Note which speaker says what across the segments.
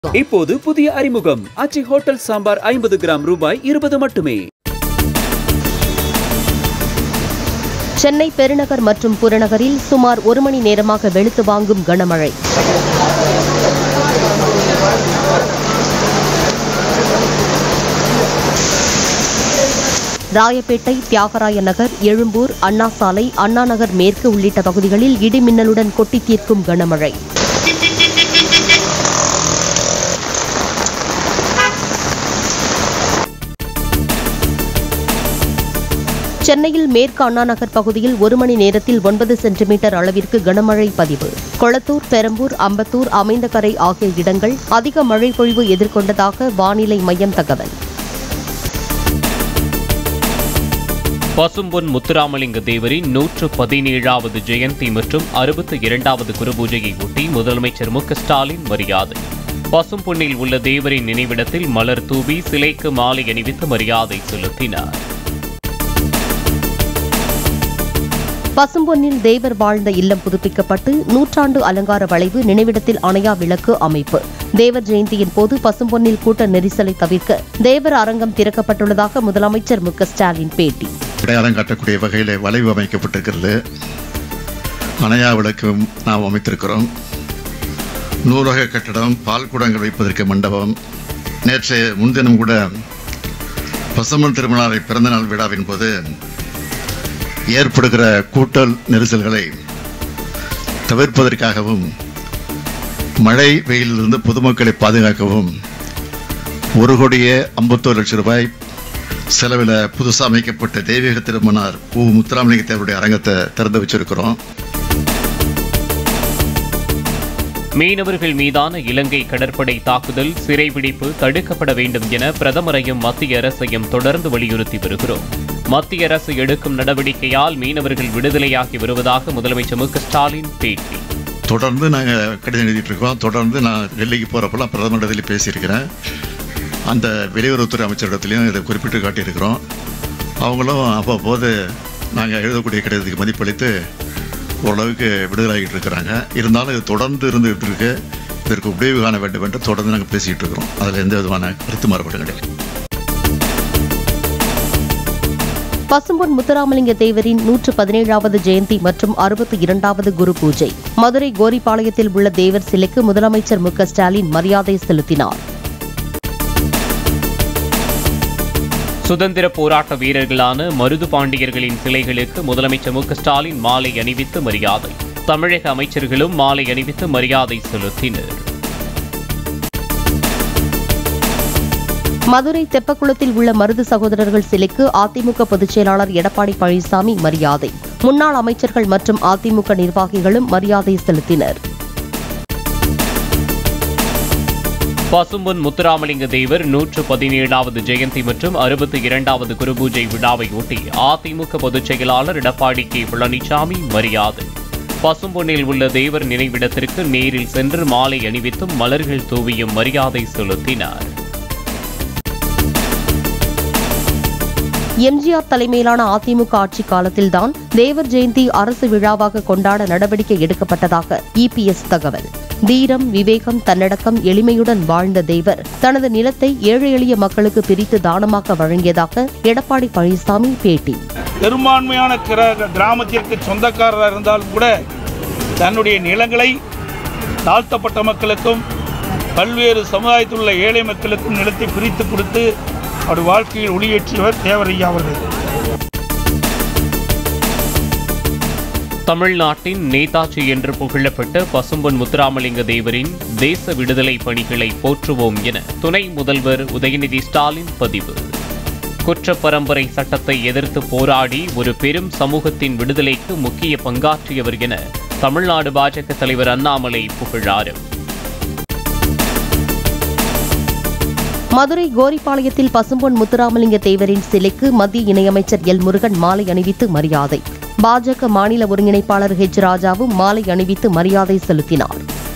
Speaker 1: இப்போது புதிய அறிமுகம் அச்சி ஹோட்டல் சாம்பார் ஐம்பது கிராம் ரூபாய் இருபது மட்டுமே
Speaker 2: சென்னை பெருநகர் மற்றும் புறநகரில் சுமார் ஒரு மணி நேரமாக வெளுத்து வாங்கும் கனமழை ராயப்பேட்டை தியாகராய நகர் எழும்பூர் அண்ணா சாலை அண்ணா நகர் மேற்கு உள்ளிட்ட பகுதிகளில் இடிமின்னலுடன் கொட்டி தீர்க்கும் கனமழை சென்னையில் மேற்கு அண்ணா நகர் பகுதியில் ஒரு மணி நேரத்தில் ஒன்பது சென்டிமீட்டர் அளவிற்கு கனமழை பதிவு கொளத்தூர் பெரம்பூர் அம்பத்தூர் அமைந்தகரை ஆகிய இடங்கள் அதிக மழை பொழிவு எதிர்கொண்டதாக வானிலை மையம் தகவல்
Speaker 3: பசும்பொன் முத்துராமலிங்க தேவரின் நூற்று பதினேழாவது ஜெயந்தி மற்றும் அறுபத்தி இரண்டாவது குருபூஜையை ஒட்டி முதலமைச்சர் மு க ஸ்டாலின் மரியாதை பசும்பொன்னில் உள்ள தேவரின் நினைவிடத்தில் மலர் தூவி சிலைக்கு மாலை அணிவித்து மரியாதை செலுத்தினார்
Speaker 2: பசும்பொன்னில் தேவர் வாழ்ந்த இல்லம் புதுப்பிக்கப்பட்டு நூற்றாண்டு அலங்கார வளைவு நினைவிடத்தில் அணையா விளக்கு அமைப்பு தேவர் ஜெயந்தியின் போது பசும்பொன்னில் கூட்ட நெரிசலை தவிர்க்க தேவர் அரங்கம் திறக்கப்பட்டுள்ளதாக முதலமைச்சர் மு க ஸ்டாலின் பேட்டி
Speaker 4: அடையாளம் காட்டக்கூடிய வகையில் வளைவு அமைக்கப்பட்டிருக்கிறது அணையா விளக்கும் நாம் அமைத்திருக்கிறோம் நூலக கட்டடம் பால் குடங்கள் வைப்பதற்கு மண்டபம் நேற்று முன்தினம் கூட பசுமன் திருமணாரை பிறந்தநாள் விழாவின் போது ஏற்படுகிற கூட்டல் நெரிசல்களை தவிர்ப்பதற்காகவும் மழை வெயிலிலிருந்து பொதுமக்களை பாதுகாக்கவும் ஒரு கோடியே ஐம்பத்தோரு லட்சம் ரூபாய் செலவில் புதுசாக அமைக்கப்பட்ட தெய்வீக திருமணார் உ முத்துராமலிங்க தேவருடைய அரங்கத்தை திறந்து வச்சிருக்கிறோம்
Speaker 3: மீனவர்கள் மீதான இலங்கை கடற்படை தாக்குதல் சிறைபிடிப்பு தடுக்கப்பட வேண்டும் என பிரதமரையும் மத்திய அரசையும் தொடர்ந்து வலியுறுத்தி வருகிறோம் மத்திய அரசு எடுக்கும் நடவடிக்கையால் மீனவர்கள் விடுதலையாகி வருவதாக முதலமைச்சர் மு க ஸ்டாலின் பேட்டி
Speaker 4: தொடர்ந்து நாங்கள் கடிதம் எழுதிட்டு இருக்கோம் தொடர்ந்து நான் டெல்லிக்கு போகிறப்பெல்லாம் பிரதமரிடத்தில் பேசியிருக்கிறேன் அந்த வெளியுறவுத்துறை அமைச்சரிடத்துலையும் இதை குறிப்பிட்டு காட்டியிருக்கிறோம் அவங்களும் அவ்வப்போது நாங்கள் எழுதக்கூடிய கடிதத்துக்கு மதிப்பளித்து ஓரளவுக்கு விடுதலாகிட்டு இருக்கிறாங்க இருந்தாலும் இது தொடர்ந்து இருந்துகிட்டு இருக்கு இதற்கு முடிவு காண வேண்டும் என்று தொடர்ந்து நாங்கள் பேசிகிட்டு இருக்கிறோம் அதில் எந்த விதமான கருத்து மாறுபாடும் கிடையாது
Speaker 2: பசும்பொன் முத்துராமலிங்க தேவரின் நூற்று பதினேழாவது ஜெயந்தி மற்றும் அறுபத்தி இரண்டாவது குரு பூஜை மதுரை கோரிப்பாளையத்தில் உள்ள தேவர் சிலைக்கு முதலமைச்சர் மு க ஸ்டாலின் மரியாதை செலுத்தினார்
Speaker 3: சுதந்திர போராட்ட வீரர்களான மருது பாண்டியர்களின் சிலைகளுக்கு முதலமைச்சர் மு க ஸ்டாலின் மாலை அணிவித்து மரியாதை தமிழக அமைச்சர்களும் மாலை அணிவித்து மரியாதை செலுத்தினர்
Speaker 2: மதுரை தெப்பக்குளத்தில் உள்ள மருது சகோதரர்கள் சிலைக்கு அதிமுக பொதுச் செயலாளர் எடப்பாடி பழனிசாமி மரியாதை முன்னாள் அமைச்சர்கள் மற்றும் அதிமுக நிர்வாகிகளும் மரியாதை செலுத்தினர்
Speaker 3: பசும்பொன் முத்துராமலிங்க தேவர் நூற்று பதினேழாவது ஜெயந்தி மற்றும் அறுபத்தி இரண்டாவது குருபூஜை விழாவை ஒட்டி அதிமுக பொதுச் செயலாளர் எடப்பாடி கே பழனிசாமி மரியாதை பசும்பொன்னில் உள்ள தேவர் நினைவிடத்திற்கு நேரில் சென்று மாலை அணிவித்தும் மலர்கள் தூவியும் மரியாதை செலுத்தினார்
Speaker 2: எம்ஜிஆர் தலைமையிலான அதிமுக ஆட்சி காலத்தில்தான் தேவர் ஜெயந்தி அரசு விழாவாக கொண்டாட நடவடிக்கை எடுக்கப்பட்டதாக இபிஎஸ் தகவல் தீரம் விவேகம் தன்னடக்கம் எளிமையுடன் வாழ்ந்த தேவர் தனது நிலத்தை ஏழை எளிய மக்களுக்கு பிரித்து தானமாக வழங்கியதாக எடப்பாடி பழனிசாமி பேட்டி
Speaker 5: பெரும்பான்மையான கிர- கிராமத்திற்கு சொந்தக்காரராக இருந்தாலும் கூட தன்னுடைய நிலங்களை தாழ்த்தப்பட்ட மக்களுக்கும் பல்வேறு சமுதாயத்தில் உள்ள ஏழை மக்களுக்கும் நிலத்தை பிரித்து கொடுத்து அவர் வாழ்க்கையில் ஒளியேற்றியவர் தேவரையா அவர்கள்
Speaker 3: தமிழ்நாட்டின் நேதாஜி என்று புகழப்பட்ட பசும்பொன் முத்துராமலிங்க தேவரின் தேச விடுதலை பணிகளை போற்றுவோம் என துணை முதல்வர் உதயநிதி ஸ்டாலின் பதிவு குற்ற பரம்பரை சட்டத்தை எதிர்த்து போராடி ஒரு பெரும் சமூகத்தின் விடுதலைக்கு முக்கிய பங்காற்றியவர் என தமிழ்நாடு பாஜக தலைவர் அண்ணாமலை புகழாரம்
Speaker 2: மதுரை கோரிப்பாளையத்தில் பசும்பொன் முத்துராமலிங்க தேவரின் சிலைக்கு மத்திய இணையமைச்சர் எல் முருகன் மாலை அணிவித்து மரியாதை பாஜக மாநில ஒருங்கிணைப்பாளர் ஹெச் ராஜாவும் மாலை அணிவித்து மரியாதை செலுத்தினார்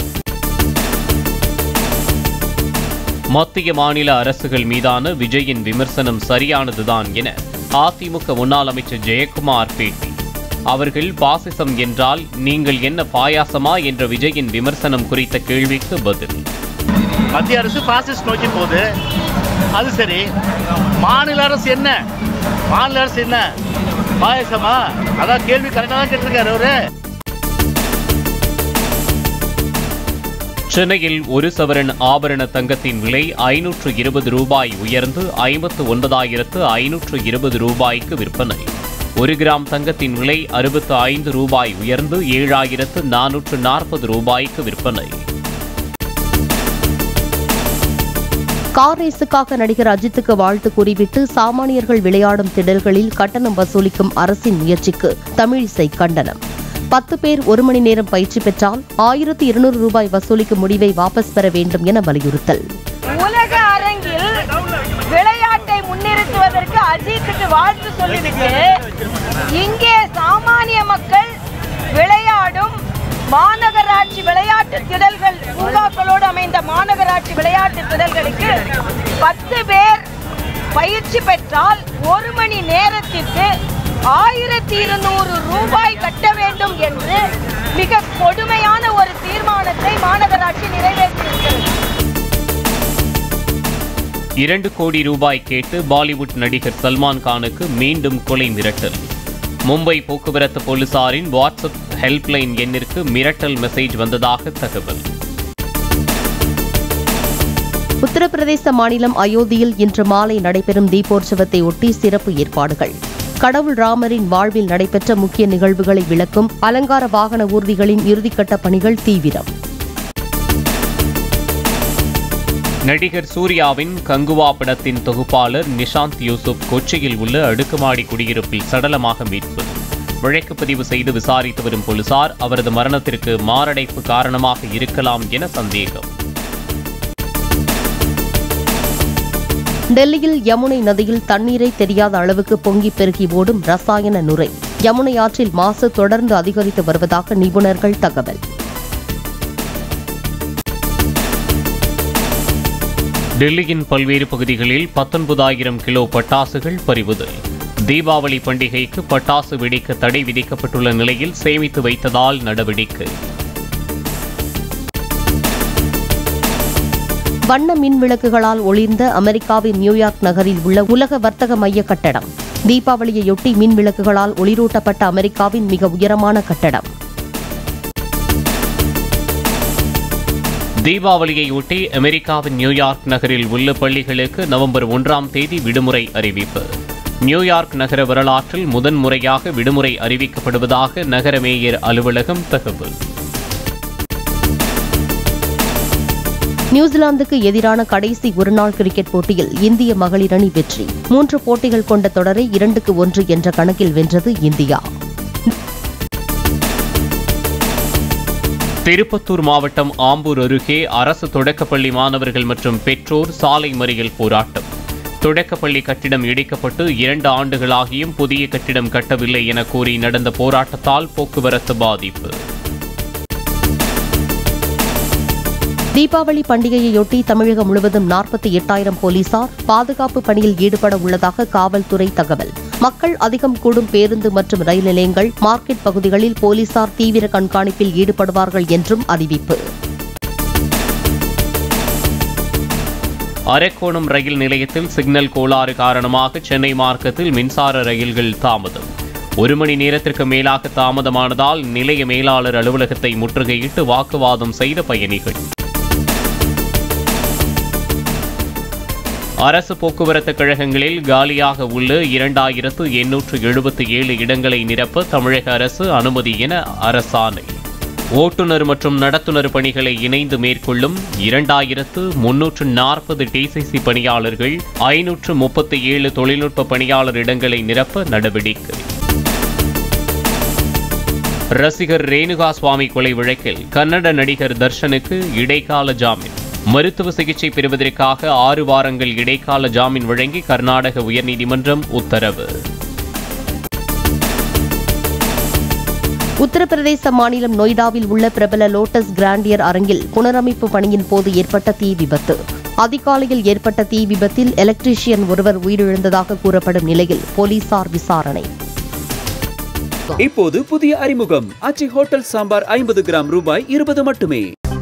Speaker 3: மத்திய மாநில அரசுகள் மீதான விஜயின் விமர்சனம் சரியானதுதான் என அதிமுக முன்னாள் அமைச்சர் ஜெயக்குமார் பேட்டி அவர்கள் பாசிசம் என்றால் நீங்கள் என்ன பாயாசமா என்ற விஜயின் விமர்சனம் குறித்த கேள்விக்கு பதில்
Speaker 6: மத்திய அரசு பாசிஸ்ட் நோக்கி போகுது அது சரி மாநில அரசு என்ன மாநில அரசு என்ன பாயசமா அதான் கேள்வி கரெக்டாக தான் கேட்டிருக்காரு அவரு
Speaker 3: சென்னையில் ஒரு சவரன் ஆபரண தங்கத்தின் விலை ஐநூற்று இருபது ரூபாய் உயர்ந்து ஐம்பத்து ஒன்பதாயிரத்து ஐநூற்று இருபது ரூபாய்க்கு விற்பனை ஒரு கிராம் தங்கத்தின் விலை அறுபத்து ஐந்து ரூபாய் உயர்ந்து ஏழாயிரத்து நானூற்று நாற்பது ரூபாய்க்கு விற்பனை
Speaker 2: கார் ரேஸுக்காக நடிகர் அஜித்துக்கு வாழ்த்து கூறிவிட்டு சாமானியர்கள் விளையாடும் திடல்களில் கட்டணம் வசூலிக்கும் அரசின் முயற்சிக்கு தமிழிசை கண்டனம் பத்து பேர் ஒரு மணி நேரம் பயிற்சி பெற்றால் ஆயிரத்து இருநூறு ரூபாய் வசூலிக்கும் முடிவை வாபஸ் பெற வேண்டும் என வலியுறுத்தல்
Speaker 7: உலக அரங்கில் விளையாட்டை முன்னிறுத்துவதற்கு அஜித்துக்கு வாழ்த்து சொல்லிவிட்டு இங்கே சாமானிய மக்கள் விளையாடும் மாநகராட்சி விளையாட்டு திடல்கள் பூங்காக்களோடு அமைந்த மாநகராட்சி விளையாட்டு திடல்களுக்கு பத்து பேர் பயிற்சி பெற்றால் ஒரு மணி நேரத்திற்கு ஆயிரத்தி இருநூறு ரூபாய் கட்ட வேண்டும் என்று மிக கொடுமையான ஒரு தீர்மானத்தை மாநகராட்சி நிறைவேற்றியிருக்கிறது
Speaker 3: இரண்டு கோடி ரூபாய் கேட்டு பாலிவுட் நடிகர் சல்மான் கானுக்கு மீண்டும் கொலை மிரட்டல் மும்பை போக்குவரத்து போலீசாரின் வாட்ஸ்அப் ஹெல்ப்லைன் எண்ணிற்கு மிரட்டல் மெசேஜ் வந்ததாக தகவல்
Speaker 2: உத்தரப்பிரதேச மாநிலம் அயோத்தியில் இன்று மாலை நடைபெறும் தீபோற்சவத்தை ஒட்டி சிறப்பு ஏற்பாடுகள் கடவுள் ராமரின் வாழ்வில் நடைபெற்ற முக்கிய நிகழ்வுகளை விளக்கும் அலங்கார வாகன ஊர்திகளின் இறுதிக்கட்ட பணிகள் தீவிரம்
Speaker 3: நடிகர் சூர்யாவின் கங்குவா படத்தின் தொகுப்பாளர் நிஷாந்த் யூசுப் கொச்சியில் உள்ள அடுக்குமாடி குடியிருப்பில் சடலமாக மீட்பு வழக்கு பதிவு செய்து விசாரித்து வரும் போலீசார் அவரது மரணத்திற்கு மாரடைப்பு காரணமாக இருக்கலாம் என சந்தேகம்
Speaker 2: டெல்லியில் யமுனை நதியில் தண்ணீரை தெரியாத அளவுக்கு பொங்கி பெருகி ஓடும் ரசாயன நுரை யமுனை ஆற்றில் மாசு தொடர்ந்து அதிகரித்து வருவதாக நிபுணர்கள் தகவல்
Speaker 3: டெல்லியின் பல்வேறு பகுதிகளில் பத்தொன்பதாயிரம் கிலோ பட்டாசுகள் பறிவுதல் தீபாவளி பண்டிகைக்கு பட்டாசு வெடிக்க தடை விதிக்கப்பட்டுள்ள நிலையில் சேமித்து வைத்ததால் நடவடிக்கை
Speaker 2: வண்ண மின் விளக்குகளால் ஒளிர்ந்த அமெரிக்காவின் நியூயார்க் நகரில் உள்ள உலக வர்த்தக மைய கட்டடம் தீபாவளியையொட்டி மின் விளக்குகளால் ஒளிரூட்டப்பட்ட அமெரிக்காவின் மிக உயரமான கட்டடம்
Speaker 3: தீபாவளியையொட்டி அமெரிக்காவின் நியூயார்க் நகரில் உள்ள பள்ளிகளுக்கு நவம்பர் ஒன்றாம் தேதி விடுமுறை அறிவிப்பு நியூயார்க் நகர வரலாற்றில் முதன்முறையாக விடுமுறை அறிவிக்கப்படுவதாக நகர மேயர் அலுவலகம் தகவல்
Speaker 2: நியூசிலாந்துக்கு எதிரான கடைசி ஒருநாள் கிரிக்கெட் போட்டியில் இந்திய மகளிர் அணி வெற்றி மூன்று போட்டிகள் கொண்ட தொடரை இரண்டுக்கு ஒன்று என்ற கணக்கில் வென்றது இந்தியா
Speaker 3: திருப்பத்தூர் மாவட்டம் ஆம்பூர் அருகே அரசு தொடக்கப்பள்ளி மாணவர்கள் மற்றும் பெற்றோர் சாலை மறியல் போராட்டம் தொடக்கப்பள்ளி கட்டிடம் இடிக்கப்பட்டு இரண்டு ஆண்டுகளாகியும் புதிய கட்டிடம் கட்டவில்லை என கூறி நடந்த போராட்டத்தால் போக்குவரத்து பாதிப்பு
Speaker 2: தீபாவளி பண்டிகையையொட்டி தமிழகம் முழுவதும் நாற்பத்தி எட்டாயிரம் போலீசார் பாதுகாப்பு பணியில் ஈடுபட உள்ளதாக காவல்துறை தகவல் மக்கள் அதிகம் கூடும் பேருந்து மற்றும் ரயில் நிலையங்கள் மார்க்கெட் பகுதிகளில் போலீசார் தீவிர கண்காணிப்பில் ஈடுபடுவார்கள் என்றும் அறிவிப்பு
Speaker 3: அரக்கோணம் ரயில் நிலையத்தில் சிக்னல் கோளாறு காரணமாக சென்னை மார்க்கத்தில் மின்சார ரயில்கள் தாமதம் ஒரு மணி நேரத்திற்கு மேலாக தாமதமானதால் நிலைய மேலாளர் அலுவலகத்தை முற்றுகையிட்டு வாக்குவாதம் செய்த பயணிகள் அரசு போக்குவரத்து கழகங்களில் காலியாக உள்ள இரண்டாயிரத்து எண்ணூற்று எழுபத்தி ஏழு இடங்களை நிரப்ப தமிழக அரசு அனுமதி என அரசாணை ஓட்டுநர் மற்றும் நடத்துனர் பணிகளை இணைந்து மேற்கொள்ளும் இரண்டாயிரத்து முன்னூற்று நாற்பது டிசிசி பணியாளர்கள் ஐநூற்று முப்பத்தி ஏழு தொழில்நுட்ப பணியாளர் இடங்களை நிரப்ப நடவடிக்கை ரசிகர் ரேணுகா சுவாமி கொலை வழக்கில் கன்னட நடிகர் தர்ஷனுக்கு இடைக்கால ஜாமீன் மருத்துவ சிகிச்சை பெறுவதற்காக ஆறு வாரங்கள் இடைக்கால ஜாமீன் வழங்கி கர்நாடக உயர்நீதிமன்றம் உத்தரவு
Speaker 2: உத்தரப்பிரதேச மாநிலம் நொய்டாவில் உள்ள பிரபல லோட்டஸ் கிராண்டியர் அரங்கில் புனரமைப்பு பணியின் போது ஏற்பட்ட தீ விபத்து அதிகாலையில் ஏற்பட்ட தீ விபத்தில் எலக்ட்ரீஷியன் ஒருவர் உயிரிழந்ததாக கூறப்படும் நிலையில் போலீசார் விசாரணை
Speaker 1: இப்போது புதிய அறிமுகம் அச்சி ஹோட்டல் சாம்பார் ஐம்பது கிராம் ரூபாய் இருபது மட்டுமே